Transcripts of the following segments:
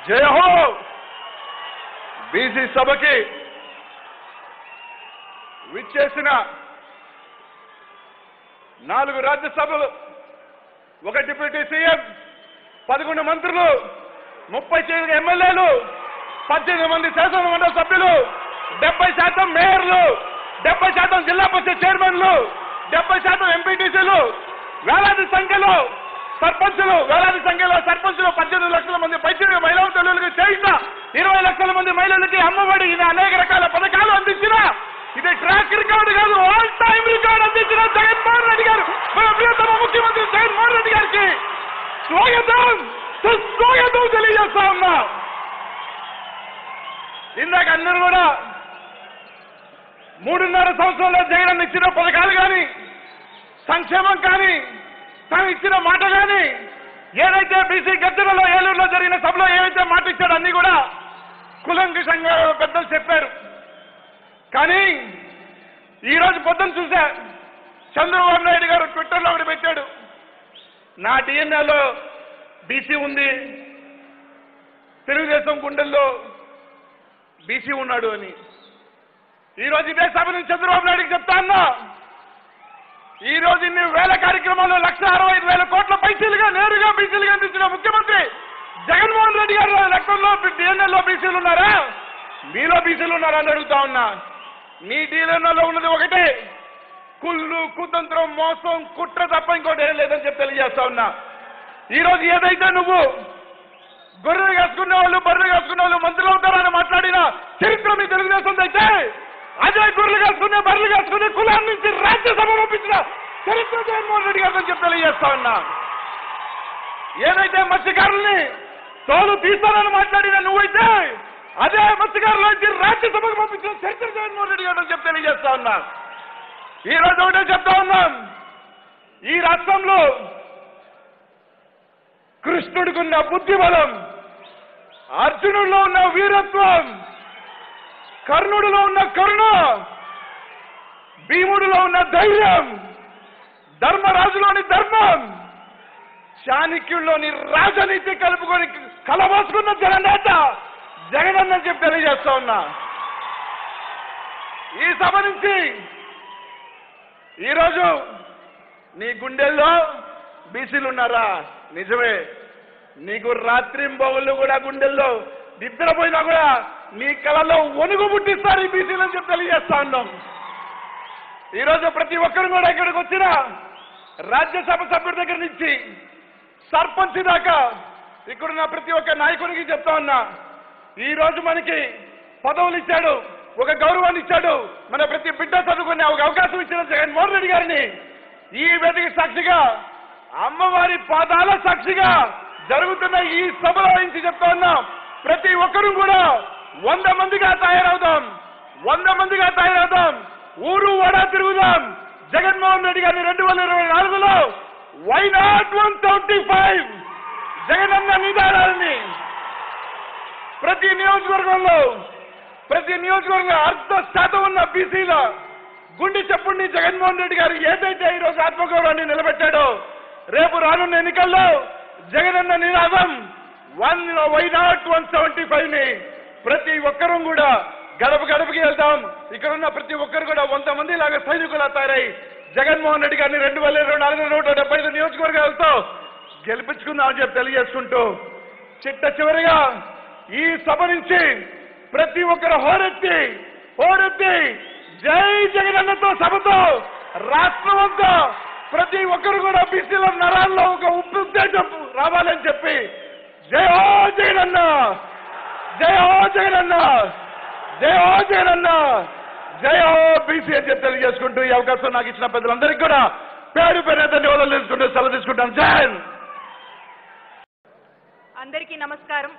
జయ హో బీసీ సభకి విచ్చేసిన నాలుగు రాజ్యసభలు ఒక డిప్యూటీ సీఎం పదకొండు మంత్రులు ముప్పై తొమ్మిది ఎమ్మెల్యేలు పద్దెనిమిది మంది శాసన మండలి సభ్యులు డెబ్బై శాతం మేయర్లు డెబ్బై శాతం జిల్లా పరిషత్ చైర్మన్లు డెబ్బై శాతం ఎంపీటీసీలు వేలాది సంఖ్యలో సర్పంచులు వేలాది సంఖ్యలో సర్పంచులు పద్దెనిమిది లక్షల మంది పద్దెనిమిది మహిళా తల్లులకు చేసిన ఇరవై లక్షల మంది మహిళలకి అమ్మఒడి ఇది అనేక రకాల పథకాలు అందించిన ఇది ట్రాక్ రికార్డు కాదు ఆల్ టైమ్ రికార్డు అందించిన జగన్మోహన్ రెడ్డి గారు మన ప్రియతమ ముఖ్యమంత్రి జగన్మోహన్ రెడ్డి గారికి స్వాగతం సుస్వాగతం తెలియజేస్తా ఉన్నా ఇందాక అందరూ కూడా మూడున్నర సంవత్సరంలో జగన్ ఇచ్చిన పథకాలు కానీ సంక్షేమం కానీ తను ఇచ్చిన మాట కానీ ఏదైతే బీసీ గద్దెలలో ఏలూరులో జరిగిన సభలో ఏవైతే మాట ఇచ్చాడో అన్ని కూడా కులంకుశంగా పెద్దలు చెప్పారు కానీ ఈ రోజు పొద్దున చూసా చంద్రబాబు నాయుడు గారు ట్విట్టర్లో ఒకటి పెట్టాడు నా డిఎన్ఏలో బీసీ ఉంది తెలుగుదేశం గుండెల్లో బీసీ ఉన్నాడు అని ఈ రోజు ఇదే సభ నుంచి చంద్రబాబు నాయుడుకి చెప్తా ఉన్నా ఈ రోజు ఇన్ని వేల కార్యక్రమాలు లక్ష అరవై ఐదు వేల కోట్ల పైసలుగా నేరుగా బీసీలుగా అందించిన ముఖ్యమంత్రి జగన్మోహన్ రెడ్డి గారు లెక్కల్లో డిఎన్ఎల్లో బీసీలు ఉన్నారా మీలో బీసీలు ఉన్నారా అని అడుగుతా ఉన్నా మీ డిఎన్ఎల్లో ఉన్నది ఒకటే కుళ్ళు కుతంత్రం మోసం కుట్ర తప్ప ఇంకోటి ఏం లేదని చెప్పి తెలియజేస్తా ఉన్నా ఈ రోజు ఏదైతే నువ్వు గొర్రెలు కాసుకునే వాళ్ళు బర్రెలు కాసుకునే వాళ్ళు మంత్రులు అవుతారని మాట్లాడిన చరిత్ర మీ తెలుగుదేశం అయితే అదే గొర్రెలు కాసుకునే బర్రెలు కాసుకునే కులాన్ని నుంచి రాజ్యసభ పంపించిన చరిత్ర జగన్మోహన్ రెడ్డి గారు చెప్పి తెలియజేస్తా ఉన్నా ఏదైతే మత్స్యకారుల్ని తోలు తీస్తానని మాట్లాడిన నువ్వైతే అదే మత్స్యకారుల నుంచి రాజ్యసభకు పంపించిన చరిత్ర జగన్మోహన్ రెడ్డి గారు చెప్పి తెలియజేస్తా ఉన్నా ఈ రోజు ఒకటే చెప్తా ఉన్నాం ఈ రాష్ట్రంలో కృష్ణుడికున్న బుద్ధి బలం అర్జునుడిలో ఉన్న వీరత్వం కర్ణుడిలో ఉన్న కరుణ భీముడిలో ఉన్న ధైర్యం ధర్మరాజులోని ధర్మం చాణక్యుల్లోని రాజనీతి కలుపుకొని కలబోసుకున్న జననేత జగనన్న చెప్పి తెలియజేస్తా ఉన్నా ఈ సభ నుంచి ఈరోజు నీ గుండెల్లో బీసీలు ఉన్నారా నిజమే నీకు రాత్రింబొగుళ్ళు కూడా గుండెల్లో నిద్రపోయినా కూడా నీ కళలో వణుగు పుట్టిస్తారు ఈ బీసీలు అని చెప్పి తెలియజేస్తా ఉన్నాం ఈరోజు ప్రతి ఒక్కరు కూడా ఇక్కడికి వచ్చిన రాజ్యసభ సభ్యుడి దగ్గర నుంచి సర్పంచ్ దాకా ఇక్కడున్న ప్రతి ఒక్క నాయకునికి చెప్తా ఉన్నా ఈ రోజు మనకి పదవులు ఇచ్చాడు ఒక గౌరవాన్ని ఇచ్చాడు మన ప్రతి బిడ్డ చదువుకునే ఒక అవకాశం ఇచ్చిన జగన్మోహన్ రెడ్డి గారిని ఈ వేదిక సాక్షిగా అమ్మవారి పాదాల సాక్షిగా జరుగుతున్న ఈ సభలో నుంచి చెప్తా ఉన్నాం ప్రతి ఒక్కరూ కూడా వంద మందిగా తయారవుదాం వంద మందిగా తయారవుదాం ఊరు వాడ తిరుగుదాం జగన్మోహన్ రెడ్డి గారిని రెండు వేల ఇరవై నాలుగులో why not one seventy five జగనన్న నిదానాలని ప్రతి నియోజకవర్గంలో ప్రతి నియోజకవర్గంలో అర్ధ శాతం ఉన్న బీసీల గుండె చెప్పుడిని జగన్మోహన్ రెడ్డి గారు ఏదైతే ఈ రోజు ఆత్మగౌరవాన్ని నిలబెట్టాడో రేపు రానున్న ఎన్నికల్లో జగనన్న నినాదం one why not one seventy five ని ప్రతి ఒక్కరూ కూడా గడప గడపకి వెళ్తాం ఇక్కడ ఉన్న ప్రతి ఒక్కరు కూడా వంద మంది లాగా సైనికులు తయారై జగన్మోహన్ రెడ్డి గారిని రెండు వేల ఇరవై నాలుగు నూట డెబ్బై ఐదు నియోజకవర్గాలతో గెలిపించుకుందామని చెప్పి తెలియజేసుకుంటూ చిట్ట చివరిగా ఈ సభ నుంచి ప్రతి ఒక్కరు హోరెత్తి హోరెత్తి జై జగనన్నతో సభతో రాష్ట్రం అంతా ప్రతి ఒక్కరు కూడా బీసీల నరాల్లో ఒక ఉప్పు ఉద్దేశం రావాలని చెప్పి జై హో జగనన్న జై హో జగనన్న జై హో జగనన్న జై హో బీసీ అని చెప్పి తెలియజేసుకుంటూ ఈ అవకాశం నాకు ఇచ్చిన పెద్దలందరికీ కూడా పేరు పేరు ధన్యవాదాలు తెలుసుకుంటూ సెలవు తీసుకుంటాను జై హింద్. అందరికీ నమస్కారం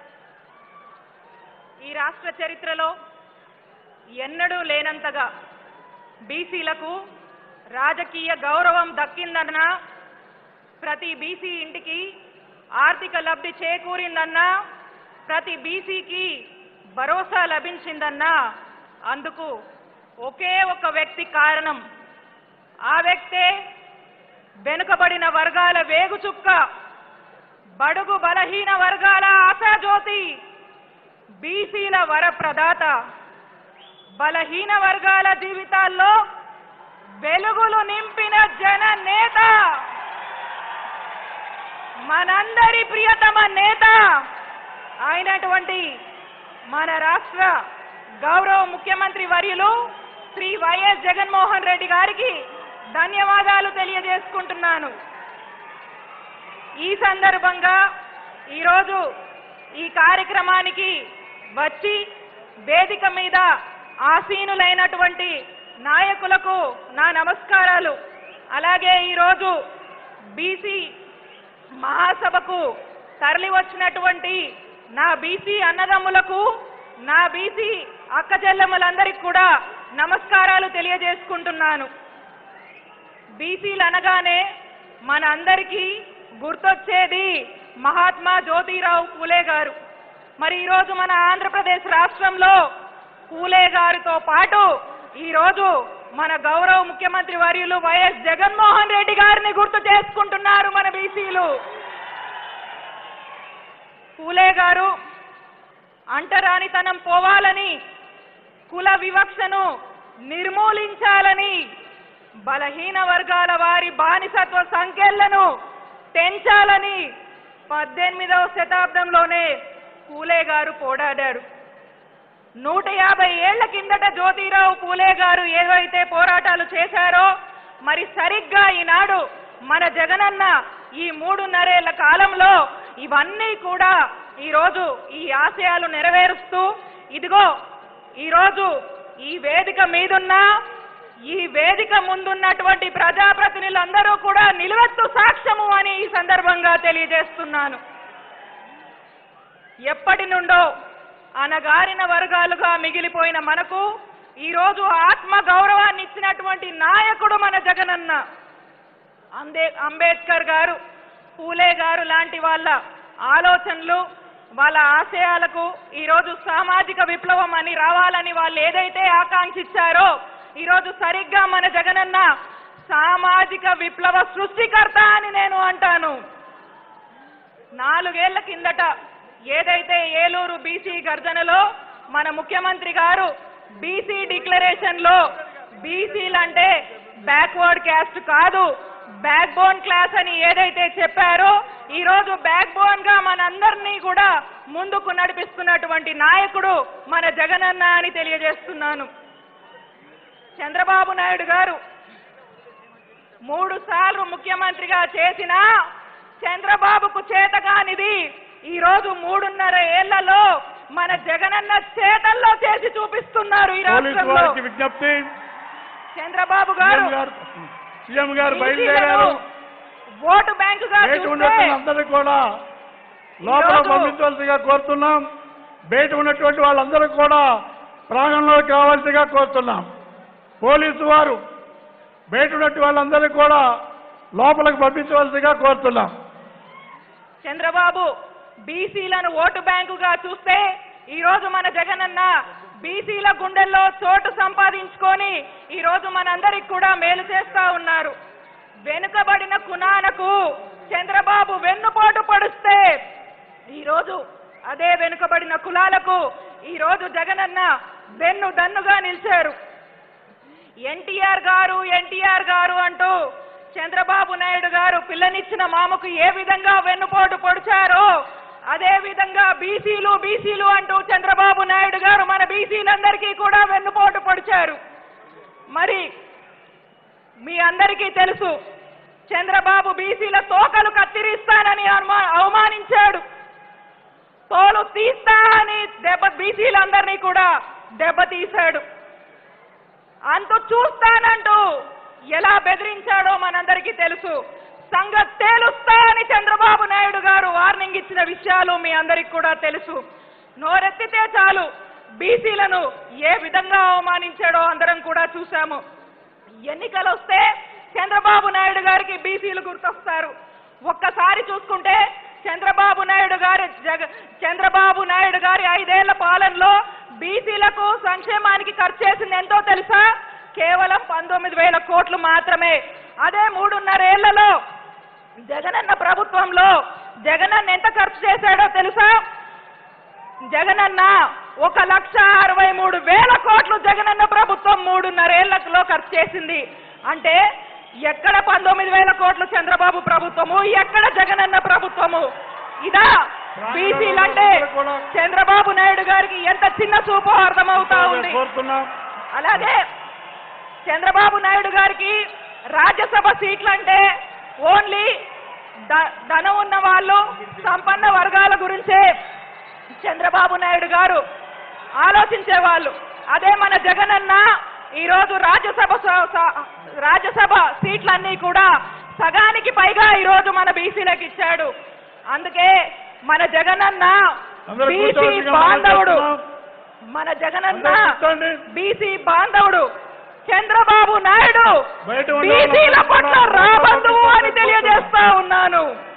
ఈ రాష్ట్ర చరిత్రలో ఎన్నడూ లేనంతగా బీసీలకు రాజకీయ గౌరవం దక్కిందన్న ప్రతి బీసీ ఇంటికి ఆర్థిక లబ్ధి చేకూరిందన్నా ప్రతి బీసీకి భరోసా లభించిందన్నా అందుకు ఒకే ఒక వ్యక్తి కారణం ఆ వ్యక్తే వెనుకబడిన వర్గాల వేగుచుక్క బడుగు బలహీన వర్గాల ఆశాజ్యోతి బీసీల వరప్రదాత బలహీన వర్గాల జీవితాల్లో వెలుగులు నింపిన జన నేత మనందరి ప్రియతమ నేత అయినటువంటి మన రాష్ట్ర గౌరవ ముఖ్యమంత్రి వర్యులు శ్రీ వైఎస్ జగన్మోహన్ రెడ్డి గారికి ధన్యవాదాలు తెలియజేసుకుంటున్నాను ఈ సందర్భంగా ఈరోజు ఈ కార్యక్రమానికి వచ్చి వేదిక మీద ఆసీనులైనటువంటి నాయకులకు నా నమస్కారాలు అలాగే ఈరోజు బీసీ మహాసభకు తరలి వచ్చినటువంటి నా బీసీ అన్నదమ్ములకు నా బీసీ అక్క చెల్లెమ్మలందరికీ కూడా నమస్కారాలు తెలియజేసుకుంటున్నాను బీసీలు అనగానే మన అందరికీ గుర్తొచ్చేది మహాత్మా జ్యోతిరావు పూలే గారు మరి ఈరోజు మన ఆంధ్రప్రదేశ్ రాష్ట్రంలో పూలే గారితో పాటు ఈరోజు మన గౌరవ ముఖ్యమంత్రి వర్యులు వైఎస్ జగన్మోహన్ రెడ్డి గారిని గుర్తు చేసుకుంటున్నారు మన బీసీలు పూలే గారు అంటరానితనం పోవాలని కుల వివక్షను నిర్మూలించాలని బలహీన వర్గాల వారి బానిసత్వ సంఖ్యలను పెంచాలని పద్దెనిమిదవ శతాబ్దంలోనే పూలే గారు పోరాడారు నూట యాభై ఏళ్ల కిందట జ్యోతిరావు పూలే గారు ఏవైతే పోరాటాలు చేశారో మరి సరిగ్గా ఈనాడు మన జగనన్న ఈ మూడున్నరేళ్ల కాలంలో ఇవన్నీ కూడా ఈరోజు ఈ ఆశయాలు నెరవేరుస్తూ ఇదిగో ఈరోజు ఈ వేదిక మీదున్న ఈ వేదిక ముందున్నటువంటి ప్రజాప్రతినిధులందరూ కూడా నిలువెత్తు సాక్ష్యము అని ఈ సందర్భంగా తెలియజేస్తున్నాను ఎప్పటి నుండో అనగారిన వర్గాలుగా మిగిలిపోయిన మనకు ఈరోజు ఆత్మ గౌరవాన్ని ఇచ్చినటువంటి నాయకుడు మన జగనన్న అందే అంబేద్కర్ గారు పూలే గారు లాంటి వాళ్ళ ఆలోచనలు వాళ్ళ ఆశయాలకు ఈరోజు సామాజిక విప్లవం అని రావాలని వాళ్ళు ఏదైతే ఆకాంక్షించారో ఈరోజు సరిగ్గా మన జగనన్న సామాజిక విప్లవ సృష్టికర్త అని నేను అంటాను నాలుగేళ్ల కిందట ఏదైతే ఏలూరు బీసీ గర్జనలో మన ముఖ్యమంత్రి గారు బీసీ డిక్లరేషన్ లో బీసీలంటే బ్యాక్వర్డ్ క్యాస్ట్ కాదు బ్యాక్ బోన్ క్లాస్ అని ఏదైతే చెప్పారో ఈ రోజు బ్యాక్ బోన్ గా మనందరినీ కూడా ముందుకు నడిపిస్తున్నటువంటి నాయకుడు మన జగనన్న అని తెలియజేస్తున్నాను చంద్రబాబు నాయుడు గారు మూడు సార్లు ముఖ్యమంత్రిగా చేసిన చంద్రబాబుకు చేతగానిది ఈ రోజు మూడున్నర ఏళ్లలో మన జగనన్న చేతల్లో చేసి చూపిస్తున్నారు ఈ పోలీసు రాష్ట్రంలో వారికి విజ్ఞప్తి చంద్రబాబు సీఎం గారు గారు సీఎం గారు బీసీలను బయలుదేరారు ఓటు బ్యాంకుగా బయట చూస్తే ఉన్నటువంటి అందరూ కూడా లోపల ఈరోజు- పంపించవలసిగా కోరుతున్నాం బయట ఉన్నటువంటి వాళ్ళందరూ కూడా ప్రాంగణంలోకి కావాల్సిగా కోరుతున్నాం పోలీసు వారు బయట ఉన్నటువంటి వాళ్ళందరూ కూడా లోపలికి పంపించవలసిగా కోరుతున్నాం చంద్రబాబు బీసీలను ఓటు బ్యాంకుగా చూస్తే ఈ రోజు మన జగనన్న బీసీల గుండెల్లో చోటు సంపాదించుకొని ఈ రోజు మనందరికి కూడా మేలు చేస్తా ఉన్నారు వెనుకబడిన కునానకు చంద్రబాబు వెన్నుపోటు పడుస్తే ఈ రోజు అదే వెనుకబడిన కులాలకు ఈ రోజు జగనన్న వెన్ను దన్నుగా నిలిచారు ఎన్టీఆర్ గారు ఎన్టీఆర్ గారు అంటూ చంద్రబాబు నాయుడు గారు పిల్లనిచ్చిన మామకు ఏ విధంగా వెన్నుపోటు పొడిచారో అదే విధంగా బీసీలు బీసీలు అంటూ చంద్రబాబు నాయుడు గారు మన బీసీలందరికీ కూడా వెన్నుపోటు పొడిచారు మరి మీ అందరికీ తెలుసు చంద్రబాబు బీసీల తోకలు కత్తిరిస్తానని అనుమా- అవమానించాడు తోలు తీస్తా అని దెబ్బ బీసీలందరినీ కూడా దెబ్బతీశాడు అంతు చూస్తానంటూ ఎలా బెదిరించాడో మనందరికీ తెలుసు సంగ తేలుస్తా అని చంద్రబాబు నాయుడు గారు వార్నింగ్ ఇచ్చిన విషయాలు మీ అందరికి కూడా తెలుసు నోరెత్తితే చాలు బీసీలను ఏ విధంగా అవమానించాడో అందరం కూడా చూశాము ఎన్నికలు వస్తే చంద్రబాబు నాయుడు గారికి బీసీలు గుర్తొస్తారు ఒక్కసారి చూసుకుంటే చంద్రబాబు నాయుడు గారి జగ చంద్రబాబు నాయుడు గారి ఐదేళ్ల పాలనలో బీసీలకు సంక్షేమానికి ఖర్చు చేసింది ఎంతో తెలుసా కేవలం పంతొమ్మిది వేల కోట్లు మాత్రమే అదే మూడున్నరేళ్లలో జగనన్న ప్రభుత్వంలో జగనన్న ఎంత ఖర్చు చేశాడో తెలుసా జగనన్న ఒక లక్ష అరవై మూడు వేల కోట్లు జగనన్న ప్రభుత్వం మూడున్నరేళ్లలో ఖర్చు చేసింది అంటే ఎక్కడ పంతొమ్మిది వేల కోట్లు చంద్రబాబు ప్రభుత్వము ఎక్కడ జగనన్న ప్రభుత్వము ఇదా బీసీలంటే చంద్రబాబు నాయుడు గారికి ఎంత చిన్న చూపు అర్థమవుతా ఉంది కోరుతున్నాం అలాగే చంద్రబాబు నాయుడు గారికి రాజ్యసభ సీట్లంటే ఓన్లీ ధ- ధనం ఉన్న వాళ్ళు సంపన్న వర్గాల గురించే చంద్రబాబు నాయుడు గారు ఆలోచించే వాళ్ళు అదే మన జగనన్న ఈ రోజు రాజ్యసభ స- స- రాజ్యసభ సీట్లన్నీ కూడా సగానికి పైగా ఈ రోజు మన బీసీలకు ఇచ్చాడు అందుకే మన జగనన్న అందరూ బీసీ కూర్చోవలసిందిగా మనం బాంధవుడు చేస్తున్నాం. మన జగనన్న అందరూ కూర్చోండి. బీసీ బాంధవుడు చంద్రబాబు నాయుడు బయట ఉన్న బీసీల వాళ్ళందరూ పట్ల కూడా రాబంధువు అని కూర్చోండి. తెలియజేస్తా ఉన్నాను